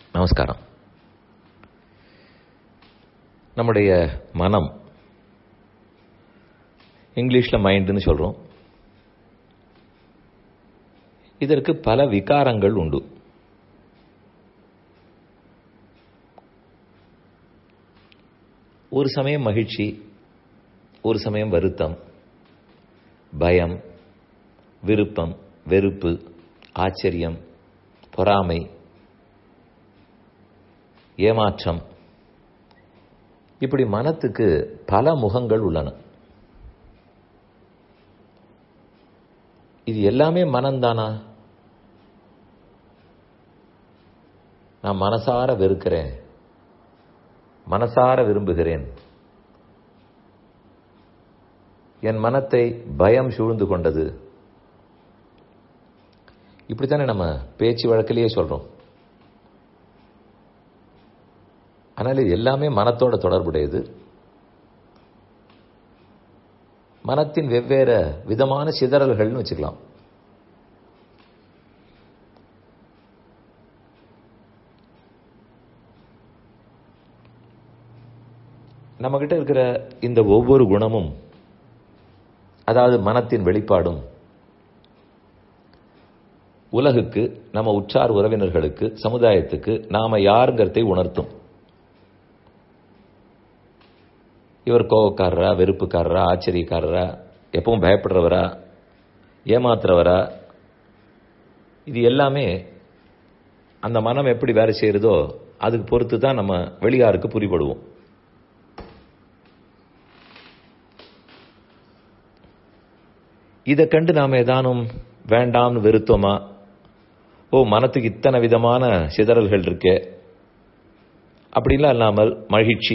நமஸ்காரம் நம்முடைய மனம் இங்கிலீஷில் மைண்டுன்னு சொல்கிறோம் இதற்கு பல விகாரங்கள் உண்டு ஒரு சமயம் மகிழ்ச்சி ஒரு சமயம் வருத்தம் பயம் விருப்பம் வெறுப்பு ஆச்சரியம் பொறாமை ஏமாற்றம் இப்படி மனத்துக்கு பல முகங்கள் உள்ளன இது எல்லாமே மனம்தானா நான் மனசார வெறுக்கிறேன் மனசார விரும்புகிறேன் என் மனத்தை பயம் சூழ்ந்து கொண்டது இப்படித்தானே நம்ம பேச்சு வழக்கிலேயே சொல்றோம் ஆனால் இது எல்லாமே மனத்தோட தொடர்புடையது மனத்தின் வெவ்வேறு விதமான சிதறல்கள்னு வச்சுக்கலாம் நம்மகிட்ட இருக்கிற இந்த ஒவ்வொரு குணமும் அதாவது மனத்தின் வெளிப்பாடும் உலகுக்கு நம்ம உற்றார் உறவினர்களுக்கு சமுதாயத்துக்கு நாம யாருங்கிறதை உணர்த்தும் இவர் கோவக்காரரா வெறுப்புக்காரரா ஆச்சரியக்காரரா எப்பவும் பயப்படுறவரா ஏமாத்துறவரா இது எல்லாமே அந்த மனம் எப்படி வேலை செய்யறதோ அதுக்கு பொறுத்து தான் நம்ம வெளியாருக்கு புரிபடுவோம் இதை கண்டு நாம் ஏதானும் வேண்டாம்னு வெறுத்தோமா ஓ மனத்துக்கு இத்தனை விதமான சிதறல்கள் இருக்கே அப்படின்லாம் இல்லாமல் மகிழ்ச்சி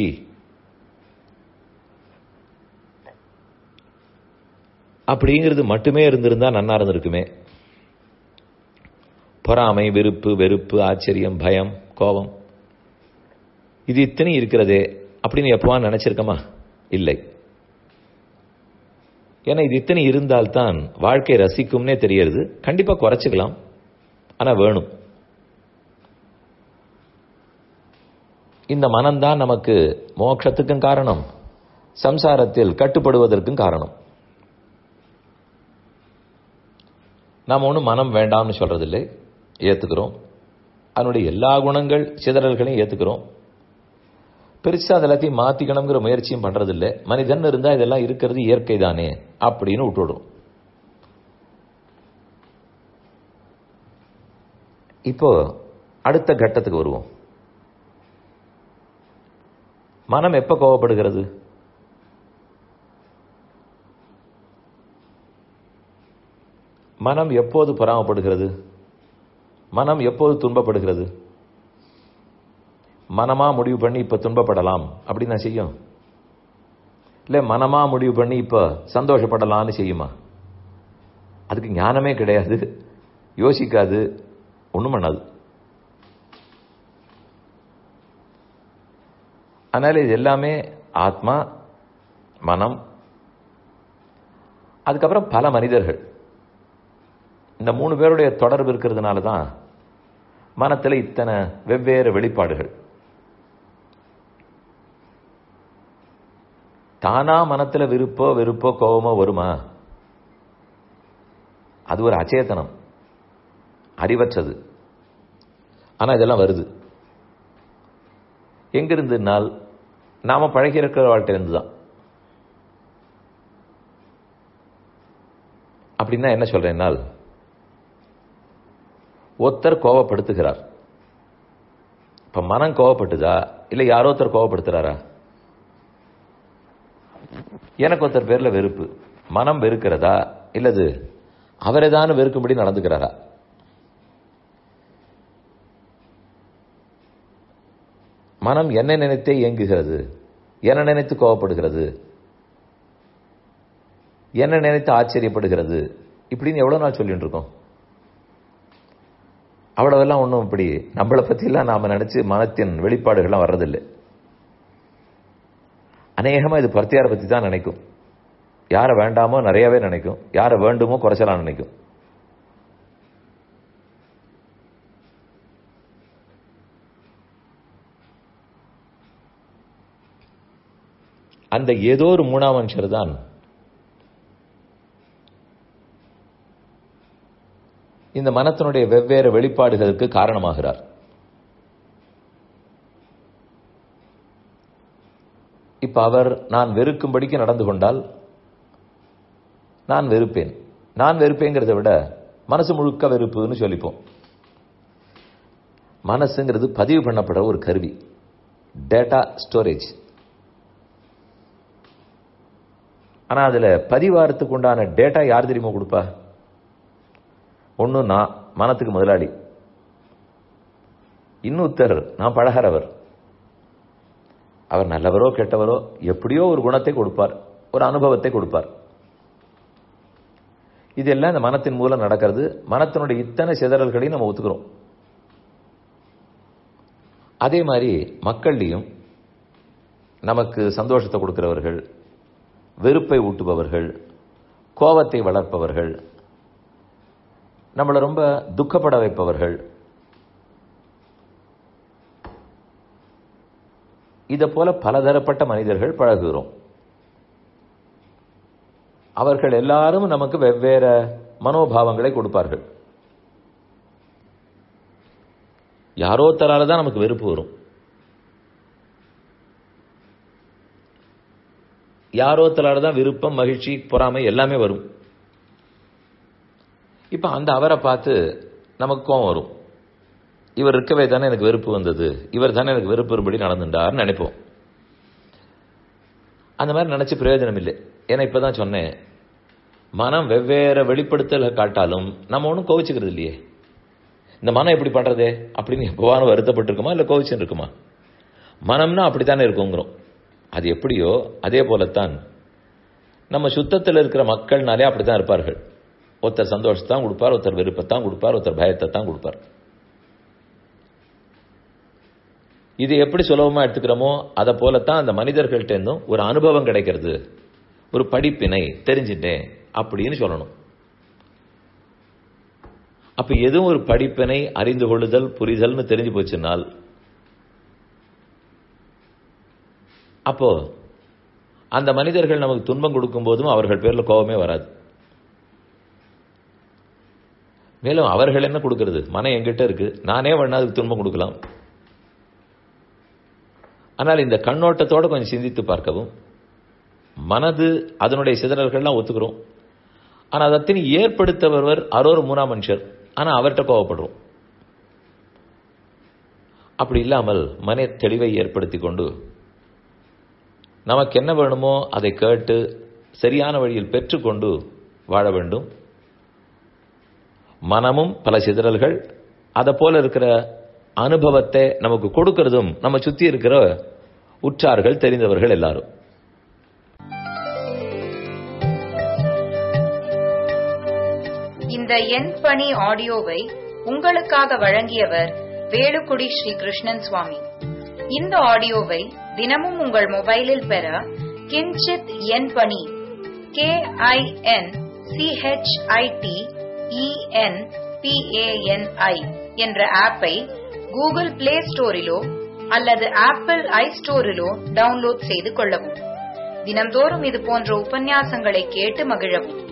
அப்படிங்கிறது மட்டுமே இருந்திருந்தா நன்னா இருந்திருக்குமே பொறாமை வெறுப்பு வெறுப்பு ஆச்சரியம் பயம் கோபம் இது இத்தனை இருக்கிறதே அப்படின்னு எப்பவா நினைச்சிருக்கமா இல்லை ஏன்னா இது இத்தனை இருந்தால்தான் வாழ்க்கை ரசிக்கும்னே தெரியறது கண்டிப்பா குறைச்சிக்கலாம் ஆனா வேணும் இந்த மனம்தான் நமக்கு மோட்சத்துக்கும் காரணம் சம்சாரத்தில் கட்டுப்படுவதற்கும் காரணம் நாம் ஒன்றும் மனம் வேண்டாம்னு சொல்றதில்லை ஏத்துக்கிறோம் அதனுடைய எல்லா குணங்கள் சிதறல்களையும் ஏத்துக்கிறோம் பெருசா அது எல்லாத்தையும் மாத்திக்கணுங்கிற முயற்சியும் பண்றதில்லை மனிதன் இருந்தா இதெல்லாம் இருக்கிறது இயற்கை தானே அப்படின்னு விட்டுவிடும் இப்போ அடுத்த கட்டத்துக்கு வருவோம் மனம் எப்ப கோவப்படுகிறது மனம் எப்போது பொறாமப்படுகிறது மனம் எப்போது துன்பப்படுகிறது மனமா முடிவு பண்ணி இப்ப துன்பப்படலாம் அப்படின்னு நான் செய்யும் இல்ல மனமா முடிவு பண்ணி இப்ப சந்தோஷப்படலாம்னு செய்யுமா அதுக்கு ஞானமே கிடையாது யோசிக்காது ஒண்ணும் பண்ணாது அதனால இது எல்லாமே ஆத்மா மனம் அதுக்கப்புறம் பல மனிதர்கள் இந்த மூணு பேருடைய தொடர்பு இருக்கிறதுனால தான் மனத்தில் இத்தனை வெவ்வேறு வெளிப்பாடுகள் தானா மனத்தில் விருப்போ வெறுப்போ கோபமோ வருமா அது ஒரு அச்சேதனம் அறிவற்றது ஆனா இதெல்லாம் வருது எங்கிருந்துனால் நாம பழகி இருக்கிற வாழ்க்கையிலிருந்து தான் அப்படின்னா என்ன சொல்றேன்னால் ஒருத்தர் கோவப்படுத்துகிறார் இப்ப மனம் கோவப்பட்டுதா இல்ல யாரோ ஒருத்தர் கோவப்படுத்துறாரா எனக்கு ஒருத்தர் பேர்ல வெறுப்பு மனம் வெறுக்கிறதா இல்லது அவரை தான் வெறுக்கும்படி நடந்துக்கிறாரா மனம் என்ன நினைத்தே இயங்குகிறது என்ன நினைத்து கோவப்படுகிறது என்ன நினைத்து ஆச்சரியப்படுகிறது இப்படின்னு எவ்வளவு நாள் சொல்லிட்டு இருக்கோம் அவ்வளவெல்லாம் ஒன்றும் இப்படி நம்மளை பற்றிலாம் நாம் நினச்சி மனத்தின் வெளிப்பாடுகள்லாம் வர்றதில்லை அநேகமாக இது பர்த்தியாரை பற்றி தான் நினைக்கும் யாரை வேண்டாமோ நிறையவே நினைக்கும் யாரை வேண்டுமோ குறைச்சலாம் நினைக்கும் அந்த ஏதோ ஒரு மூணாம் மனுஷர் தான் இந்த மனத்தினுடைய வெவ்வேறு வெளிப்பாடுகளுக்கு காரணமாகிறார் இப்ப அவர் நான் வெறுக்கும்படிக்கு நடந்து கொண்டால் நான் வெறுப்பேன் நான் வெறுப்பேங்கிறத விட மனசு முழுக்க வெறுப்புன்னு சொல்லிப்போம் மனசுங்கிறது பதிவு பண்ணப்படுற ஒரு கருவி டேட்டா ஸ்டோரேஜ் ஆனா அதுல பதிவாரத்துக்கு உண்டான டேட்டா யார் தெரியுமா கொடுப்பா ஒன்னு நான் மனத்துக்கு முதலாளி இன்னொருத்தர் நான் பழகிறவர் அவர் நல்லவரோ கெட்டவரோ எப்படியோ ஒரு குணத்தை கொடுப்பார் ஒரு அனுபவத்தை கொடுப்பார் இதெல்லாம் இந்த மனத்தின் மூலம் நடக்கிறது மனத்தினுடைய இத்தனை சிதறல்களையும் நம்ம ஒத்துக்கிறோம் அதே மாதிரி மக்கள்லையும் நமக்கு சந்தோஷத்தை கொடுக்கிறவர்கள் வெறுப்பை ஊட்டுபவர்கள் கோபத்தை வளர்ப்பவர்கள் நம்மளை ரொம்ப துக்கப்பட வைப்பவர்கள் இதை போல பலதரப்பட்ட மனிதர்கள் பழகுகிறோம் அவர்கள் எல்லாரும் நமக்கு வெவ்வேறு மனோபாவங்களை கொடுப்பார்கள் யாரோ தரால தான் நமக்கு வெறுப்பு வரும் யாரோ தரால தான் விருப்பம் மகிழ்ச்சி பொறாமை எல்லாமே வரும் இப்ப அந்த அவரை பார்த்து நமக்கு கோவம் வரும் இவர் இருக்கவே தானே எனக்கு வெறுப்பு வந்தது இவர் தானே எனக்கு வெறுப்பு வரும்படி நடந்துட்டார்னு நினைப்போம் அந்த மாதிரி நினைச்சு பிரயோஜனம் இல்லை ஏன்னா இப்பதான் சொன்னேன் மனம் வெவ்வேறு வெளிப்படுத்தல காட்டாலும் நம்ம ஒன்றும் கோவிச்சுக்கிறது இல்லையே இந்த மனம் எப்படி பண்றதே அப்படின்னு எப்பவான வருத்தப்பட்டிருக்குமா இல்லை கோவிச்சுன்னு இருக்குமா மனம்னா அப்படித்தானே இருக்குங்கிறோம் அது எப்படியோ அதே போலத்தான் நம்ம சுத்தத்தில் இருக்கிற மக்கள்னாலே அப்படித்தான் இருப்பார்கள் ஒருத்தர் சந்தோஷத்தான் கொடுப்பார் ஒருத்தர் வெறுப்பத்தான் கொடுப்பார் ஒருத்தர் பயத்தை தான் கொடுப்பார் இது எப்படி சுலபமா எடுத்துக்கிறோமோ அதை போலத்தான் அந்த மனிதர்கள்ட்ட இருந்தும் ஒரு அனுபவம் கிடைக்கிறது ஒரு படிப்பினை தெரிஞ்சிட்டேன் அப்படின்னு சொல்லணும் அப்ப எதுவும் ஒரு படிப்பினை அறிந்து கொள்ளுதல் புரிதல்னு தெரிஞ்சு போச்சுனால் அப்போ அந்த மனிதர்கள் நமக்கு துன்பம் கொடுக்கும் போதும் அவர்கள் பேர்ல கோபமே வராது மேலும் அவர்கள் என்ன கொடுக்கிறது மனம் எங்கிட்ட இருக்கு நானே வேணா அதுக்கு துன்பம் கொடுக்கலாம் ஆனால் இந்த கண்ணோட்டத்தோட கொஞ்சம் சிந்தித்து பார்க்கவும் மனது அதனுடைய சிதறல்கள்லாம் ஒத்துக்கிறோம் ஆனால் அதத்தின் ஏற்படுத்த வருவர் அரோர் மூணாம் மனுஷர் ஆனால் அவர்கிட்ட கோவப்படுறோம் அப்படி இல்லாமல் மன தெளிவை ஏற்படுத்தி கொண்டு நமக்கு என்ன வேணுமோ அதை கேட்டு சரியான வழியில் பெற்றுக்கொண்டு வாழ வேண்டும் மனமும் பல சிதறல்கள் அதை போல இருக்கிற அனுபவத்தை நமக்கு கொடுக்கிறதும் நம்ம சுத்தி இருக்கிற உற்றார்கள் தெரிந்தவர்கள் எல்லாரும் இந்த எண் பணி ஆடியோவை உங்களுக்காக வழங்கியவர் வேலுக்குடி ஸ்ரீ கிருஷ்ணன் சுவாமி இந்த ஆடியோவை தினமும் உங்கள் மொபைலில் பெற கிஞ்சித் எண் பணி கே ஐ என் சிஹெச்ஐடி இஎன் பிஏஎன்ஐ என்ற ஆப்பை கூகுள் பிளே ஸ்டோரிலோ அல்லது ஆப்பிள் ஐ ஸ்டோரிலோ டவுன்லோட் செய்து கொள்ளவும் தினம்தோறும் இது போன்ற உபன்யாசங்களை கேட்டு மகிழவும்